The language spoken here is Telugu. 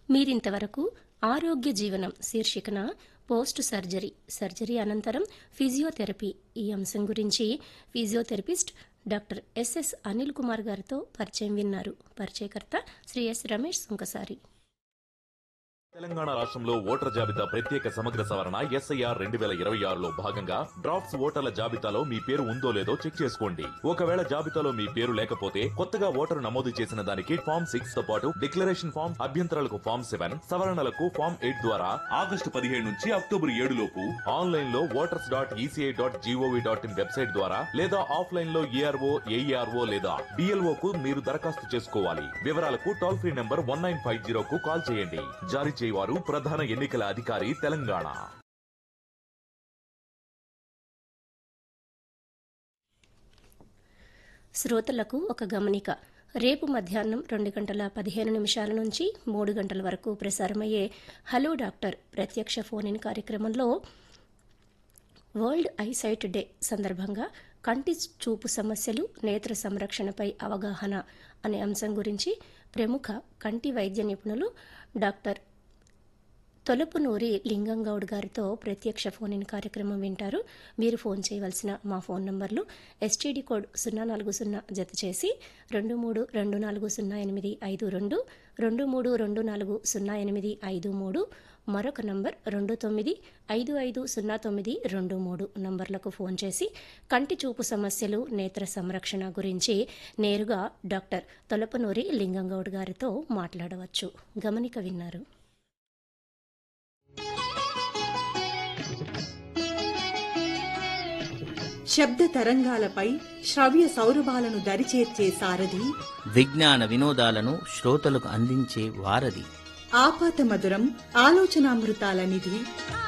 మీరింతవరకు ఆరోగ్య జీవనం శీర్షికన పోస్ట్ సర్జరీ సర్జరీ అనంతరం ఫిజియోథెరపీ ఈ అంశం గురించి physiotherapist doctor SS Anil Kumar గారితో పరిచయం విన్నారు పరిచయకర్త శ్రీ ఎస్ రమేష్ సుంకసారి తెలంగాణ రాష్ట్రంలో ఓటర్ జాబితా ప్రత్యేక సమగ్ర సవరణ ఎస్ఐఆర్ రెండు వేల ఇరవై ఆరులో భాగంగా డ్రాఫ్ట్స్ ఓటర్ల జాబితాలో మీ పేరు ఉందో లేదో చెక్ చేసుకోండి ఒకవేళ జాబితాలో మీ పేరు లేకపోతే కొత్తగా ఓటరు నమోదు చేసిన దానికి ఫామ్ సిక్స్ తో పాటు డిక్లరేషన్ ఫామ్ అభ్యంతరాలకు ఫామ్ సెవెన్ సవరణలకు ఫామ్ ఎయిట్ ద్వారా ఆగస్టు పదిహేడు నుంచి అక్టోబర్ ఏడు లోపు ఆన్లైన్ లో voters dot ECI dot gov dot in website ద్వారా లేదా ఆఫ్లైన్ లో ఏఆర్ఓ ఏఈఆర్ఓ లేదా డిఎల్ఓ కు మీరు దరఖాస్తు చేసుకోవాలి వివరాలకు toll free number one nine five zero కు కాల్ చేయండి జారీ చేయవారు ప్రధాన ఎన్నికల అధికారి తెలంగాణ శ్రోతలకు ఒక గమనిక రేపు మధ్యాహ్నం రెండు గంటల పదిహేను నిమిషాల నుంచి మూడు గంటల వరకు ప్రసారమయ్యే హలో డాక్టర్ ప్రత్యక్ష ఫోన్ ఇన్ కార్యక్రమంలో వరల్డ్ ఐసైట్ డే సందర్భంగా కంటి చూపు సమస్యలు నేత్ర సంరక్షణపై అవగాహన అనే అంశం గురించి ప్రముఖ కంటి వైద్య నిపుణులు డాక్టర్ తొలపునూరి లింగంగౌడ్ గారితో ప్రత్యక్ష ఫోన్ ఇన్ కార్యక్రమం వింటారు మీరు ఫోన్ చేయవలసిన మా ఫోన్ నంబర్లు ఎస్టీడీ కోడ్ సున్నా నాలుగు సున్నా జత చేసి రెండు మూడు రెండు నాలుగు సున్నా ఎనిమిది ఐదు రెండు రెండు మూడు రెండు నాలుగు సున్నా ఎనిమిది ఐదు మూడు మరొక నంబర్ రెండు తొమ్మిది ఐదు ఐదు సున్నా తొమ్మిది రెండు మూడు నంబర్లకు ఫోన్ చేసి కంటి చూపు సమస్యలు నేత్ర సంరక్షణ గురించి నేరుగా డాక్టర్ తొలపనూరి లింగంగౌడ్ గారితో మాట్లాడవచ్చు గమనిక విన్నారు శబ్ద తరంగాలపై శ్రవ్య సౌరభాలను దరిచేర్చే సారథి విజ్ఞాన వినోదాలను శ్రోతలకు అందించే వారధి ఆపాత మధురం ఆలోచనామృతాల నిధి